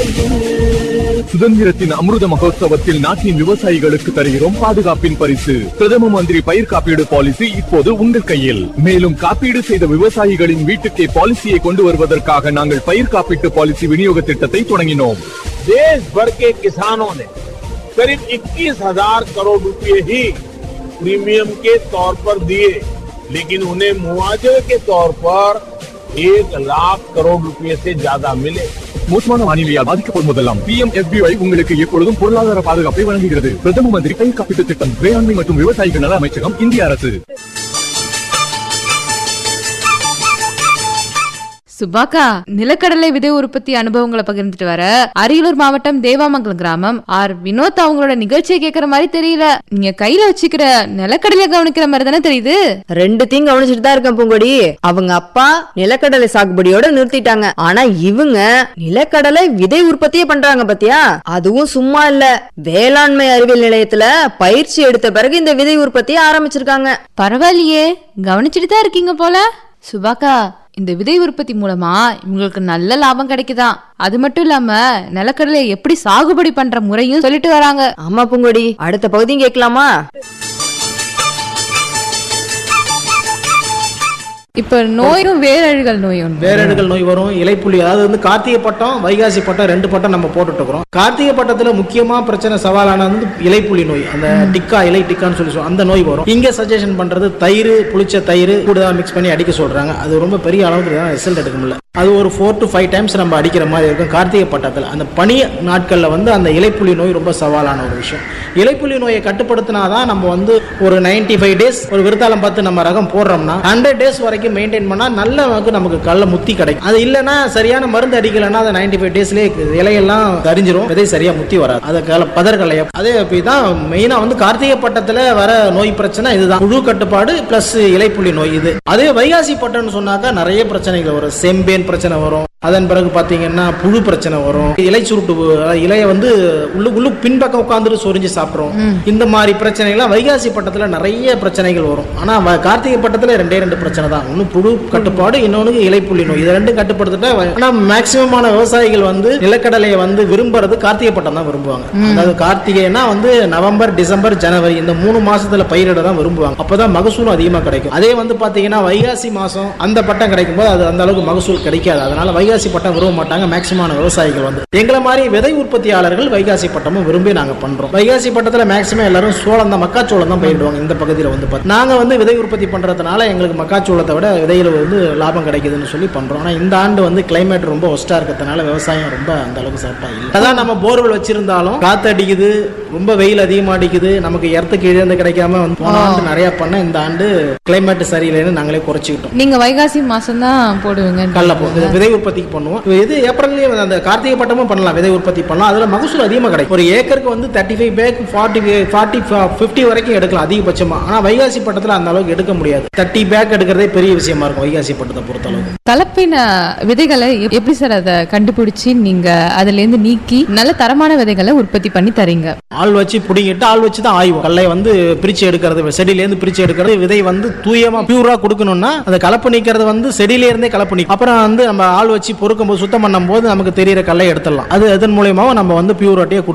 சுதந்திரத்தின் அமிர்த மகோத்சவத்தில் நாட்டின் விவசாயிகளுக்கு தருகிறோம் பாதுகாப்பின் பரிசு பிரதம மந்திரி பயிர் காப்பீடு பாலிசி இப்போது உங்கள் கையில் மேலும் காப்பீடு செய்த விவசாயிகளின் வீட்டுக்கே பாலிசியை கொண்டு வருவதற்காக நாங்கள் பயிர் காப்பீட்டு பாலிசி விநியோக திட்டத்தை தொடங்கினோம் देश भर के किसानों ने करीब 21,000 करोड़ रुपए ही प्रीमियम के तौर पर दिए लेकिन उन्हें मुआवजे के तौर पर एक लाख करोड़ रुपए से ज्यादा मिले மோசமான வானிலையால் பாதிக்கப்படும் போதெல்லாம் பி எம் உங்களுக்கு எப்பொழுதும் பொருளாதார பாதுகாப்பை வழங்குகிறது பிரதம மந்திரி பயிர் காப்பீட்டு திட்டம் வேளாண்மை மற்றும் விவசாயிகள் நல அமைச்சகம் இந்திய அரசு சுபாக்கா நிலக்கடலை விதை உற்பத்தி அனுபவங்களை பகிர்ந்துட்டு வர அரியலூர் மாவட்டம் தேவாமங்கலம் கிராமம் ஆர் வினோத் அவங்களோட நிகழ்ச்சியை கேக்குற மாதிரி தெரியல நீங்க கையில வச்சுக்கிற நிலக்கடலை கவனிக்கிற மாதிரி தானே தெரியுது ரெண்டுத்தையும் கவனிச்சுட்டு தான் இருக்கேன் பூங்கொடி அவங்க அப்பா நிலக்கடலை சாகுபடியோட நிறுத்திட்டாங்க ஆனா இவங்க நிலக்கடலை விதை உற்பத்தியே பண்றாங்க பாத்தியா அதுவும் சும்மா இல்ல வேளாண்மை அறிவியல் நிலையத்துல பயிற்சி எடுத்த பிறகு இந்த விதை உற்பத்தியை ஆரம்பிச்சிருக்காங்க பரவாயில்லையே கவனிச்சுட்டு தான் இருக்கீங்க போல சுபாக்கா இந்த விதை உற்பத்தி மூலமா இவங்களுக்கு நல்ல லாபம் கிடைக்குதாம் அது மட்டும் இல்லாம நிலக்கடலை எப்படி சாகுபடி பண்ற முறையும் சொல்லிட்டு வராங்க ஆமா பூங்கொடி அடுத்த பகுதியும் கேட்கலாமா இப்ப நோயும் வேரழுகல் நோயும் வேரடுகள் நோய் வரும் இலைப்புள்ளி அதாவது வந்து கார்த்திகை பட்டம் வைகாசி பட்டம் ரெண்டு பட்டம் நம்ம போட்டுட்டு இருக்கிறோம் கார்த்திகை பட்டத்துல முக்கியமா பிரச்சனை சவாலான வந்து இலைப்புள்ளி நோய் அந்த டிக்கா இலை டிக்கான்னு சொல்லி சொல்லுவோம் அந்த நோய் வரும் இங்க சஜஷன் பண்றது தயிர் புளிச்ச தயிர் கூடுதலா மிக்ஸ் பண்ணி அடிக்க சொல்றாங்க அது ரொம்ப பெரிய அளவுக்கு ரிசல்ட் எடுக்க முடியல அது ஒரு ஃபோர் டு ஃபைவ் டைம்ஸ் நம்ம அடிக்கிற மாதிரி இருக்கும் கார்த்திகை பட்டத்தில் அந்த பனி நாட்களில் வந்து அந்த இலைப்புள்ளி நோய் ரொம்ப சவாலான ஒரு விஷயம் இலைப்புள்ளி நோயை கட்டுப்படுத்தினாதான் நம்ம வந்து ஒரு 95 ஃபைவ் டேஸ் ஒரு விருத்தாலம் பார்த்து நம்ம ரகம் போடுறோம்னா ஹண்ட்ரட் டேஸ் வரைக்கும் மெயின்டைன் பண்ணால் நல்ல நமக்கு நமக்கு கல்ல முத்தி கிடைக்கும் அது இல்லைன்னா சரியான மருந்து அடிக்கலைன்னா அந்த 95 ஃபைவ் டேஸ்லேயே இலையெல்லாம் சரிஞ்சிரும் விதை சரியாக முத்தி வராது அதை கல பதர்களைய அதே தான் மெயினாக வந்து கார்த்திகை பட்டத்தில் வர நோய் பிரச்சனை இதுதான் புழு கட்டுப்பாடு ப்ளஸ் இலைப்புள்ளி நோய் இது அதே வைகாசி பட்டம்னு சொன்னாக்கா நிறைய பிரச்சனைகள் வரும் செம்பேன் பிரச்சனை வரும் அதன் பிறகு பார்த்தீங்கன்னா புழு பிரச்சனை வரும் இலை சுருட்டு அதாவது இலையை வந்து உள்ளு உள்ளு பின்பக்கம் உட்காந்துட்டு சொரிஞ்சு சாப்பிட்றோம் இந்த மாதிரி பிரச்சனைகள்லாம் வைகாசி பட்டத்தில் நிறைய பிரச்சனைகள் வரும் ஆனால் கார்த்திகை பட்டத்தில் ரெண்டே ரெண்டு பிரச்சனை தான் ஒன்று புழு கட்டுப்பாடு இன்னொன்று இலைப்புள்ளி நோய் இது ரெண்டும் கட்டுப்படுத்திட்டா ஆனால் மேக்சிமமான விவசாயிகள் வந்து நிலக்கடலையை வந்து விரும்புறது கார்த்திகை பட்டம் தான் விரும்புவாங்க அதாவது கார்த்திகைனா வந்து நவம்பர் டிசம்பர் ஜனவரி இந்த மூணு மாசத்துல பயிரிட தான் விரும்புவாங்க அப்பதான் மகசூலும் அதிகமாக கிடைக்கும் அதே வந்து பார்த்தீங்கன்னா வைகாசி மாசம் அந்த பட்டம் கிடைக்கும் போது அது அந்த அளவுக்கு மகசூல் கிடைக்காது அதனால வைகாசி பட்டம் விரும்ப மாட்டாங்க மேக்சிமமான விவசாயிகள் வந்து எங்களை மாதிரி விதை உற்பத்தியாளர்கள் வைகாசி பட்டமும் விரும்பி நாங்க பண்றோம் வைகாசி பட்டத்துல மேக்சிமம் எல்லாரும் சோளம் தான் மக்காச்சோளம் தான் பயிரிடுவாங்க இந்த பகுதியில் வந்து பார்த்து நாங்க வந்து விதை உற்பத்தி பண்றதுனால எங்களுக்கு மக்காச்சோளத்தை விட விதையில வந்து லாபம் கிடைக்குதுன்னு சொல்லி பண்றோம் ஆனா இந்த ஆண்டு வந்து கிளைமேட் ரொம்ப ஒஸ்டா இருக்கிறதுனால விவசாயம் ரொம்ப அந்த அளவுக்கு சிறப்பா இல்லை அதான் நம்ம போர்வெல் வச்சிருந்தாலும் காத்து அடிக்குது ரொம்ப வெயில் அதிகமா அடிக்குது நமக்கு இடத்துக்கு இழந்து கிடைக்காம வந்து போன ஆண்டு நிறைய பண்ண இந்த ஆண்டு கிளைமேட் சரியில்லைன்னு நாங்களே குறைச்சிக்கிட்டோம் நீங்க வைகாசி மாசம் தான் போடுவீங்க கடல போ இது விதை உற்பத்திக்கு பண்ணுவோம் இது ஏப்ரல்லேயே வந்து அந்த கார்த்திகை பட்டமும் பண்ணலாம் விதை உற்பத்தி பண்ணலாம் அதுல மகசூல் அதிகமாக கிடைக்கும் ஒரு ஏக்கருக்கு வந்து thirty five bag forty forty fifty வரைக்கும் எடுக்கலாம் அதிகபட்சமா ஆனா வைகாசி பட்டத்தில் அந்த அளவுக்கு எடுக்க முடியாது தேர்ட்டி பேக் எடுக்கிறதே பெரிய விஷயமா இருக்கும் வைகாசி பட்டத்தை பொறுத்த அளவுக்கு கலப்பின விதைகளை எப்- எப்படி சார் அதை கண்டுபிடிச்சு நீங்க அதுல இருந்து நீக்கி நல்ல தரமான விதைகளை உற்பத்தி பண்ணி தரீங்க ஆள் வச்சு பிடிங்கிட்டு ஆள் வச்சு தான் ஆய்வு கல்லை வந்து பிரிச்சு எடுக்கிறது செடியிலேருந்து பிரிச்சு எடுக்கிறது விதை வந்து தூயமா பியூரா கொடுக்கணும்னா அந்த கலப்பு நீக்கிறது வந்து செடியில இருந்தே கலப்பு நீக்கும் அப்புறம் வந்து நம்ம ஆள் வச்சு பொறுக்கும் போது சுத்தம் பண்ணும் போது நமக்கு தெரியிற கல்லை எடுத்துடலாம் அது அதன் மூலியமாவும் நம்ம வந்து பியூரிட்டியை